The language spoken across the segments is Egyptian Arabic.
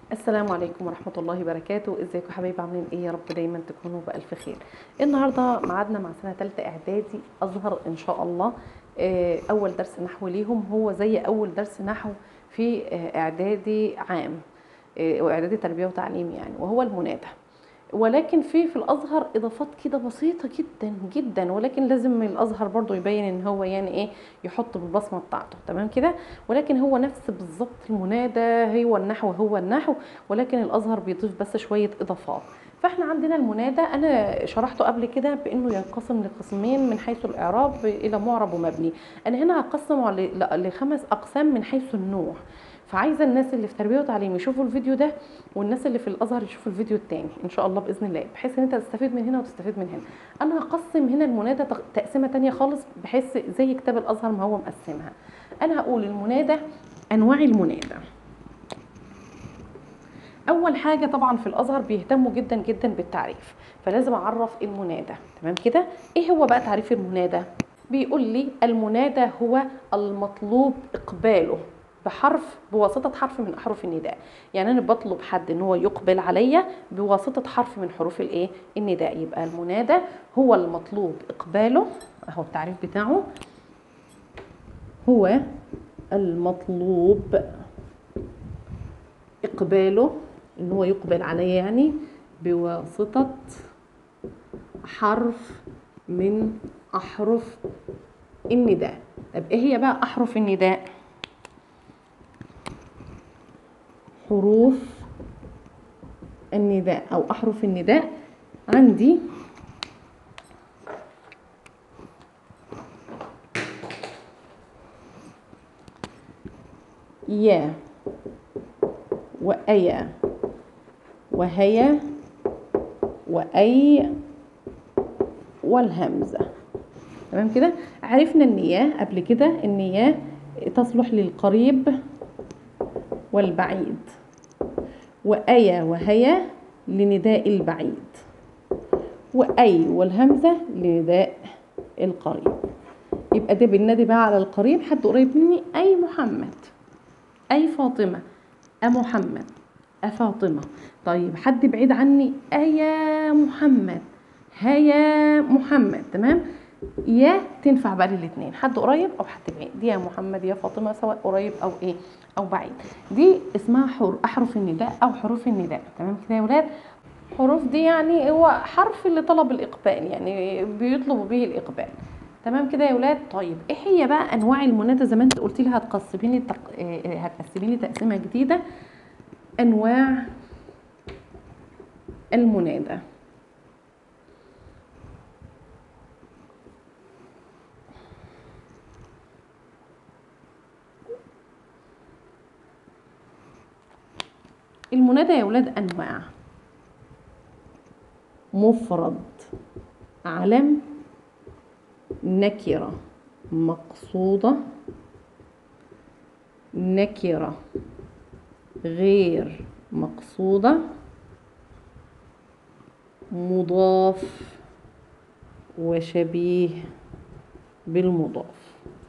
السلام عليكم ورحمة الله وبركاته ازيكم يا حبايبي عاملين ايه يا رب دايما تكونوا بألف خير النهاردة معادنا مع سنة تالتة اعدادي ازهر ان شاء الله آه، اول درس نحو ليهم هو زي اول درس نحو في آه، اعدادي عام آه، واعدادي تربية وتعليم يعني وهو المنادى ولكن في في الازهر اضافات كده بسيطه جدا جدا ولكن لازم الازهر برضو يبين ان هو يعني ايه يحط بالبصمه بتاعته تمام كده ولكن هو نفس بالظبط المنادى هو النحو هو النحو ولكن الازهر بيضيف بس شويه اضافات فاحنا عندنا المنادى انا شرحته قبل كده بانه ينقسم لقسمين من حيث الاعراب الى معرب ومبني انا هنا هقسمه ل- لخمس اقسام من حيث النوع فعايزه الناس اللي في تربيه وتعليم يشوفوا الفيديو ده والناس اللي في الازهر يشوفوا الفيديو التاني ان شاء الله باذن الله بحيث ان انت تستفيد من هنا وتستفيد من هنا انا هقسم هنا المنادى تق- تقسيمه تانية خالص بحيث زي كتاب الازهر ما هو مقسمها انا هقول المنادى انواع المنادى اول حاجه طبعا في الازهر بيهتموا جدا جدا بالتعريف فلازم اعرف المنادى تمام كده ايه هو بقى تعريف المنادى بيقول لي المنادى هو المطلوب اقباله بحرف بواسطة حرف من أحرف النداء يعني أنا بطلب حد إن هو يقبل عليا بواسطة حرف من حروف الإيه النداء يبقى المنادى هو المطلوب إقباله أهو التعريف بتاعه هو المطلوب إقباله إن هو يقبل عليا يعني بواسطة حرف من أحرف النداء طب إيه هي بقى أحرف النداء؟ حروف النداء او احرف النداء عندي يا وأيا وهيا وأي والهمزة تمام كده عرفنا النياه قبل كده النياه تصلح للقريب والبعيد وأيا وهيا لنداء البعيد وأي والهمزة لنداء القريب يبقى ده بالنادي بقى على القريب حد قريب مني أي محمد أي فاطمة أمحمد أفاطمة طيب حد بعيد عني أيا محمد هيا محمد تمام يا تنفع بقى للاثنين حد قريب او حد بعيد دي يا محمد يا فاطمه سواء قريب او ايه او بعيد دي اسمها حر احرف النداء او حروف النداء تمام كده يا ولاد حروف دي يعني هو حرف اللي طلب الاقبال يعني بيطلبوا به الاقبال تمام كده يا ولاد طيب ايه هي بقى انواع المنادى زي ما انت قلت لي هتقسمي لي تق... آه، هتقسمي لي تقسيمه جديده انواع المنادى المنادى يا ولاد انواع مفرد علم نكره مقصوده نكره غير مقصوده مضاف وشبيه بالمضاف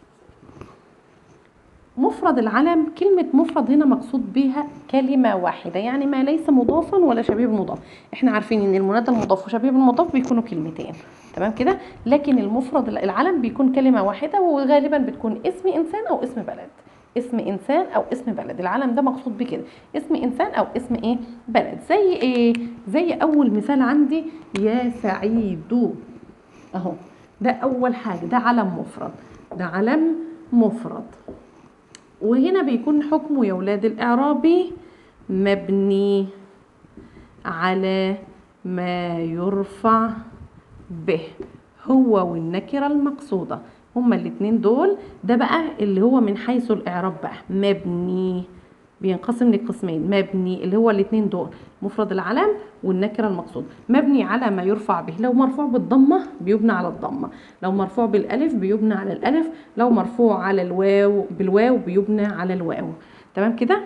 مفرد العلم كلمة مفرد هنا مقصود بها كلمة واحدة يعني ما ليس مضافا ولا شبيه بالمضاف احنا عارفين ان المنادى المضاف وشبيه بالمضاف بيكونوا كلمتين تمام كده لكن المفرد العلم بيكون كلمة واحدة وغالبا بتكون اسم انسان او اسم بلد اسم انسان او اسم بلد العلم ده مقصود بكده اسم انسان او اسم ايه بلد زي ايه زي اول مثال عندي يا سعيد اهو ده اول حاجة ده علم مفرد ده علم مفرد وهنا بيكون حكمه يا ولاد الإعرابي مبني على ما يرفع به هو والنكرة المقصودة هما الاتنين دول ده بقى اللي هو من حيث الإعراب بقى مبني بينقسم لقسمين مبني اللي هو الاتنين دول مفرد العلم والنكره المقصود مبني على ما يرفع به لو مرفوع بالضمه بيبنى على الضمه لو مرفوع بالالف بيبنى على الالف لو مرفوع على الواو بالواو بيبنى على الواو تمام كده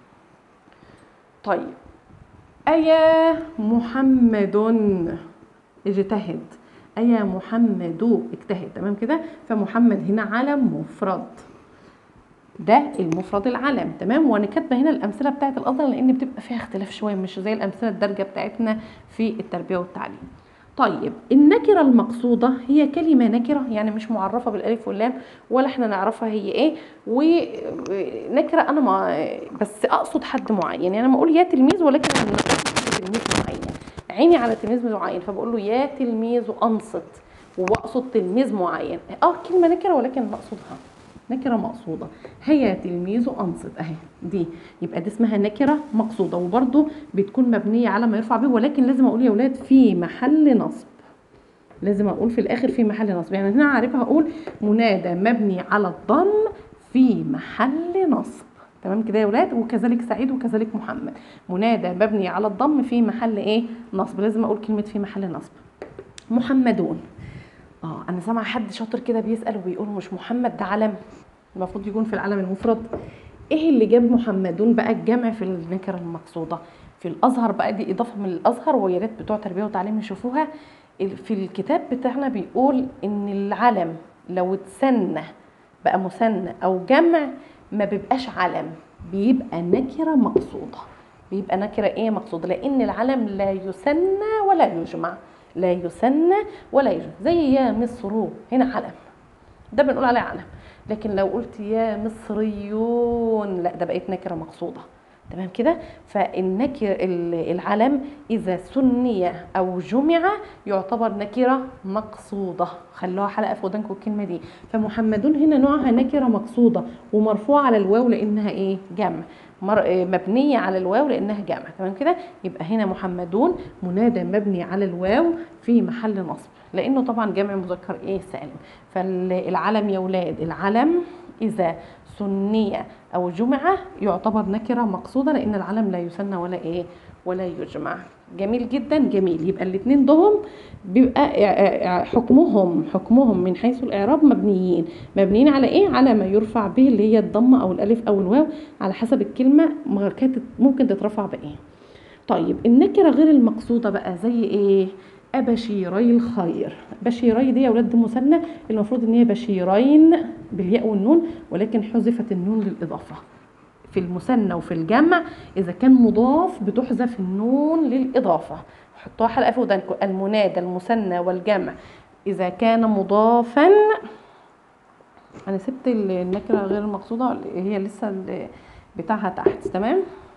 طيب ايا محمد اجتهد ايا محمد اجتهد تمام كده فمحمد هنا علم مفرد ده المفرد العلم تمام وانا كاتبه هنا الامثله بتاعه الازهر لان بتبقى فيها اختلاف شويه مش زي الامثله الدارجه بتاعتنا في التربيه والتعليم طيب النكره المقصوده هي كلمه نكره يعني مش معرفه بالالف واللام ولا احنا نعرفها هي ايه ونكره انا ما بس اقصد حد معين يعني انا ما اقول يا تلميذ ولكن انا أقصد تلميذ معين عيني على تلميذ معين فبقول له يا تلميذ انصت وبقصد تلميذ معين اه كلمه نكره ولكن مقصودها نكره مقصوده هي تلميذ انصت اهي دي يبقى دي اسمها نكره مقصوده وبرده بتكون مبنيه على ما يرفع به ولكن لازم اقول يا اولاد في محل نصب لازم اقول في الاخر في محل نصب يعني هنا عارفها اقول منادى مبني على الضم في محل نصب تمام كده يا ولاد وكذلك سعيد وكذلك محمد منادى مبني على الضم في محل ايه نصب لازم اقول كلمه في محل نصب محمدون اه انا سامعه حد شاطر كده بيسال وبيقول مش محمد ده علم المفروض يكون في العلم المفرد ايه اللي جاب محمدون بقى الجمع في النكره المقصوده في الازهر بقى دي اضافه من الازهر ويا ريت بتوع تربيه وتعليم يشوفوها في الكتاب بتاعنا بيقول ان العلم لو اتسنى بقى مثنى او جمع ما بيبقاش علم بيبقى نكره مقصوده بيبقى نكره ايه مقصوده لان العلم لا يثنى ولا يجمع لا يثنى ولا يجمع زي يا مصر هنا علم ده بنقول عليه علم لكن لو قلت يا مصريون لا ده بقيت نكره مقصوده تمام كده فالنكر العلم اذا سني او جمع يعتبر نكره مقصوده خلوها حلقه في ودانكم الكلمه دي فمحمدون هنا نوعها نكره مقصوده ومرفوعه على الواو لانها ايه جمع مبنيه على الواو لانها جمع تمام كده يبقى هنا محمدون منادى مبني على الواو في محل نصب لانه طبعا جمع مذكر ايه سالم فالعلم يا ولاد العلم اذا سني او جمع يعتبر نكره مقصوده لان العلم لا يسنى ولا ايه ولا يجمع جميل جدا جميل يبقى الاثنين دهم بيبقى حكمهم حكمهم من حيث الاعراب مبنيين مبنيين على ايه على ما يرفع به اللي هي الضمه او الالف او الواو على حسب الكلمه كانت ممكن تترفع بايه طيب النكره غير المقصوده بقى زي ايه أبشيري الخير بشيري دي يا ولاد مثنى المفروض ان هي بشيرين بالياء والنون ولكن حذفت النون للإضافة في المثنى وفي الجمع إذا كان مضاف بتحذف النون للإضافة حطوها حلقة في ودانكم المنادى المثنى والجمع إذا كان مضافا أنا سبت النكرة غير المقصودة هي لسه بتاعها تحت تمام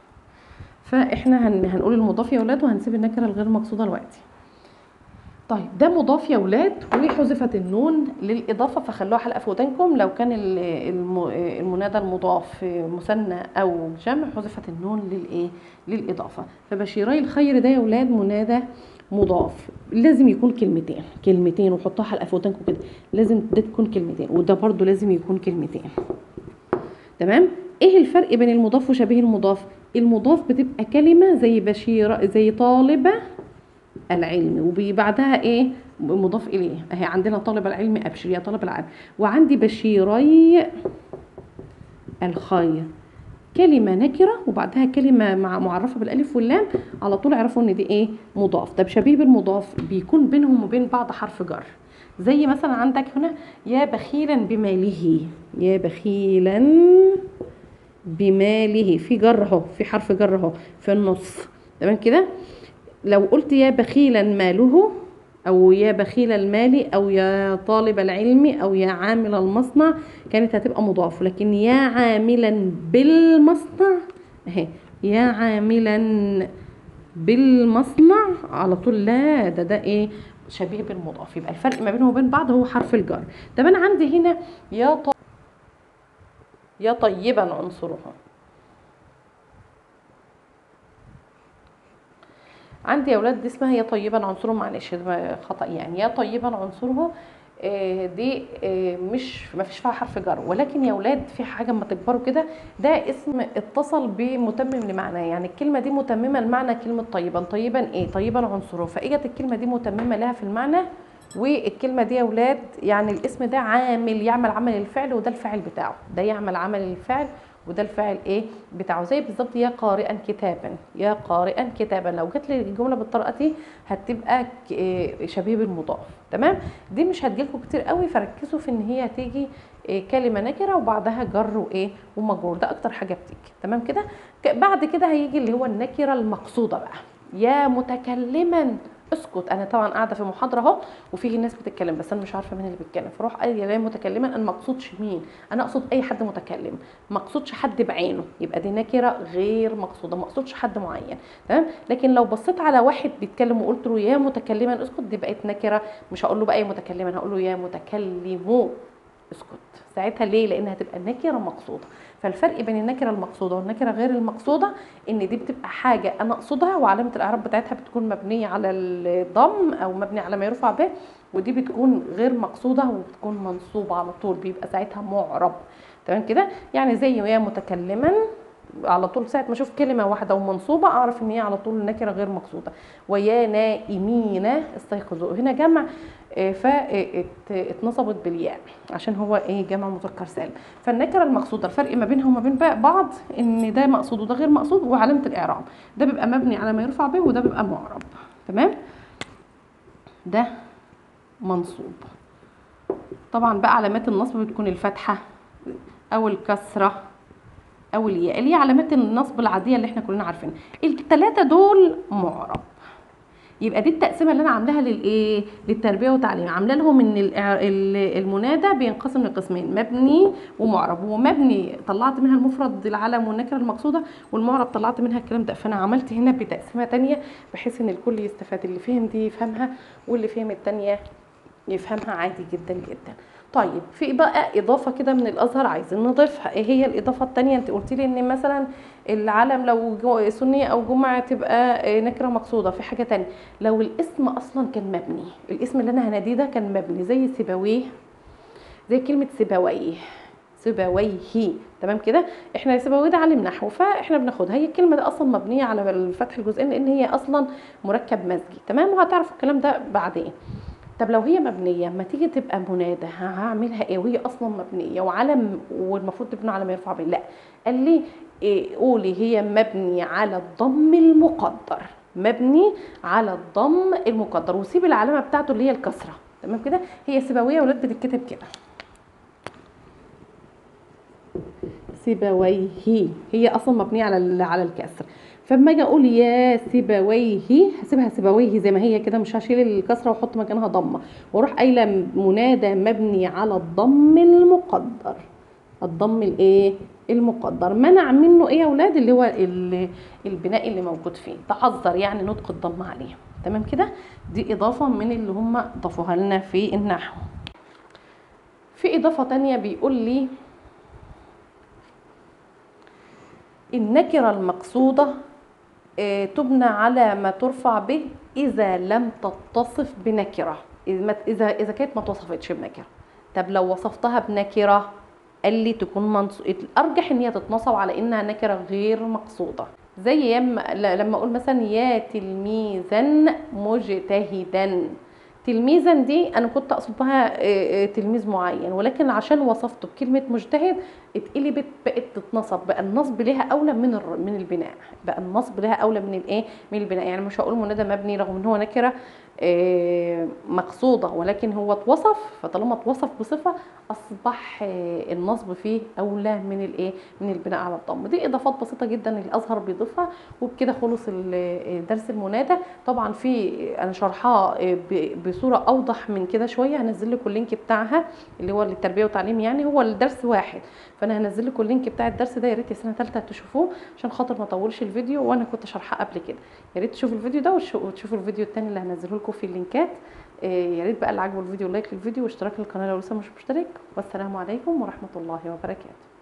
فإحنا هنقول المضاف يا ولاد وهنسيب النكرة الغير مقصودة دلوقتي طيب ده مضاف يا ولاد وحذفت النون للاضافه فخلوها حلقه في ودانكم لو كان المنادى المضاف مثنى او جمع حذفت النون للايه للاضافه فبشيري الخير ده يا ولاد منادى مضاف لازم يكون كلمتين كلمتين وحطها حلقه في ودانكم كده لازم ده تكون كلمتين وده برضو لازم يكون كلمتين تمام ايه الفرق بين المضاف وشبيه المضاف المضاف بتبقى كلمه زي بشيره زي طالبه العلم وبعدها ايه مضاف اليه اهي عندنا طالب العلم ابشر يا طالب العلم وعندي بشيري الخير كلمة نكرة وبعدها كلمة مع معرفة بالألف واللام على طول اعرفوا إن دي إيه مضاف طب شبيه بالمضاف بيكون بينهم وبين بعض حرف جر زي مثلا عندك هنا يا بخيلا بماله يا بخيلا بماله في جر اهو في حرف جر اهو في النص تمام كده لو قلت يا بخيلا ماله او يا بخيل المال او يا طالب العلم او يا عامل المصنع كانت هتبقى مضاف لكن يا عاملا بالمصنع اهي يا عاملا بالمصنع على طول لا ده ده ايه شبيه بالمضاف يبقى الفرق ما بينه وبين بعض هو حرف الجر طب انا عندي هنا يا ط... يا طيبا عنصرها عندي يا اولاد دي اسمها يا طيبا عنصره معلش ده خطا يعني يا طيبا عنصره آه، دي آه، مش ما فيش فيها حرف جر ولكن يا اولاد في حاجه اما تكبروا كده ده اسم اتصل بمتمم لمعنى يعني الكلمه دي متممه لمعنى كلمه طيبا طيبا ايه طيبا عنصره فاجت الكلمه دي متممه لها في المعنى والكلمه دي يا اولاد يعني الاسم ده عامل يعمل عمل الفعل وده الفاعل بتاعه ده يعمل عمل الفعل وده الفعل ايه بتاعه زي بالظبط يا قارئا كتابا يا قارئا كتابا لو جت لي الجمله بالطريقه دي هتبقى ك- إيه شبيه بالمضاف تمام دي مش هتجيلكم كتير قوي فركزوا في ان هي هتيجي إيه كلمه نكره وبعدها جر وايه ومجرور ده اكتر حاجه بتيجي تمام كده ك- بعد كده هيجي اللي هو النكره المقصوده بقى يا متكلما اسكت انا طبعا قاعده في محاضره اهو وفيه الناس بتتكلم بس انا مش عارفه مين اللي بيتكلم فاروح قال يا متكلما انا ما اقصدش مين انا اقصد اي حد متكلم ما اقصدش حد بعينه يبقى دي نكره غير مقصوده ما اقصدش حد معين تمام لكن لو بصيت على واحد بيتكلم وقلت له يا متكلما اسكت دي بقت نكره مش هقول له بقى يا متكلما هقول له يا متكلم اسكت ساعتها ليه لانها هتبقى نكره مقصوده فالفرق بين النكره المقصوده والنكره غير المقصوده ان دي بتبقى حاجه انا اقصدها وعلامه الاعراب بتاعتها بتكون مبنيه على الضم او مبني على ما يرفع به ودي بتكون غير مقصوده وبتكون منصوبه على طول بيبقى ساعتها معرب تمام كده يعني زي يا متكلما على طول ساعه ما اشوف كلمه واحده ومنصوبه اعرف ان هي على طول نكره غير مقصوده ويا نائمين استيقظوا هنا جمع فاتنصبت بالياء عشان هو ايه جمع مذكر سالم فالنكره المقصوده الفرق ما بينها وما بين بعض ان ده مقصود وده غير مقصود وعلامه الاعراب ده بيبقى مبني على ما يرفع به وده بيبقى معرب تمام ده منصوب طبعا بقى علامات النصب بتكون الفتحه او الكسره او الياء اللي هي علامات النصب العاديه اللي احنا كلنا عارفينها الثلاثه دول معرب يبقى دي التقسيمه اللي انا عاملاها للايه للتربيه والتعليم عامله لهم ان المنادى بينقسم لقسمين مبني ومعرب ومبني طلعت منها المفرد العلم والنكره المقصوده والمعرب طلعت منها الكلام ده فانا عملت هنا بتقسيمه تانية بحيث ان الكل يستفاد اللي فهم دي يفهمها واللي فهم التانية يفهمها عادي جدا جدا طيب في بقى اضافه كده من الازهر عايزين نضيفها ايه هي الاضافه الثانيه انت قلت لي ان مثلا العلم لو سنيه او جمعه تبقى نكره مقصوده في حاجه تانية لو الاسم اصلا كان مبني الاسم اللي انا هناديه ده كان مبني زي سيبويه زي كلمه سيبويه سيبويه تمام كده احنا سيبويه ده علم نحو فاحنا بناخدها هي الكلمه دي اصلا مبنيه على الفتح الجزئين لان هي اصلا مركب مزجي تمام وهتعرفوا الكلام ده بعدين طب لو هي مبنيه اما تيجي تبقى منادى هعملها ايه وهي اصلا مبنيه وعلم والمفروض تبنى على ما يرفع به لا قال لي إيه قولي هي مبني على الضم المقدر مبني على الضم المقدر وسيب العلامه بتاعته اللي هي الكسره تمام كده هي سيبويه ولاد بتتكتب كده سيبويه هي اصلا مبنيه على على الكسر فلما اجي اقول يا سيبويه هسيبها سيبويه زي ما هي كده مش هشيل الكسره واحط مكانها ضمه واروح قايله منادى مبني على الضم المقدر الضم الايه المقدر منع منه ايه يا اولاد اللي هو البناء اللي موجود فيه تعذر يعني نطق الضم عليه تمام كده دي اضافه من اللي هم ضافوها لنا في النحو في اضافه تانية بيقول لي النكره المقصوده تبنى على ما ترفع به اذا لم تتصف بنكره اذا اذا كانت ما توصفتش بنكره طب لو وصفتها بنكره قال لي تكون منصوب الارجح ان هي تتنصب على انها نكره غير مقصوده زي يما لما اقول مثلا يا تلميذا مجتهدا تلميذا دي انا كنت اقصد بها تلميذ معين ولكن عشان وصفته بكلمه مجتهد اتقلبت بقت تتنصب بقى النصب ليها اولى من من البناء بقى النصب ليها اولى من الايه من البناء يعني مش هقول منادى مبني رغم ان هو نكره مقصوده ولكن هو اتوصف فطالما اتوصف بصفه اصبح النصب فيه اولى من الايه من البناء على الضم دي اضافات بسيطه جدا الازهر بيضيفها وبكده خلص درس المنادى طبعا في انا شرحها بصوره اوضح من كده شويه هنزل لكم اللينك بتاعها اللي هو للتربيه والتعليم يعني هو الدرس واحد فانا هنزل لكم اللينك بتاع الدرس ده يا ريت سنه ثالثه تشوفوه عشان خاطر ما اطولش الفيديو وانا كنت شارحاه قبل كده يا ريت تشوفوا الفيديو ده وتشوفوا الفيديو الثاني اللي هنزله لكم في اللينكات يا ريت بقى اللي عجبه الفيديو لايك للفيديو واشتراك للقناه لو لسه مش مشترك والسلام عليكم ورحمه الله وبركاته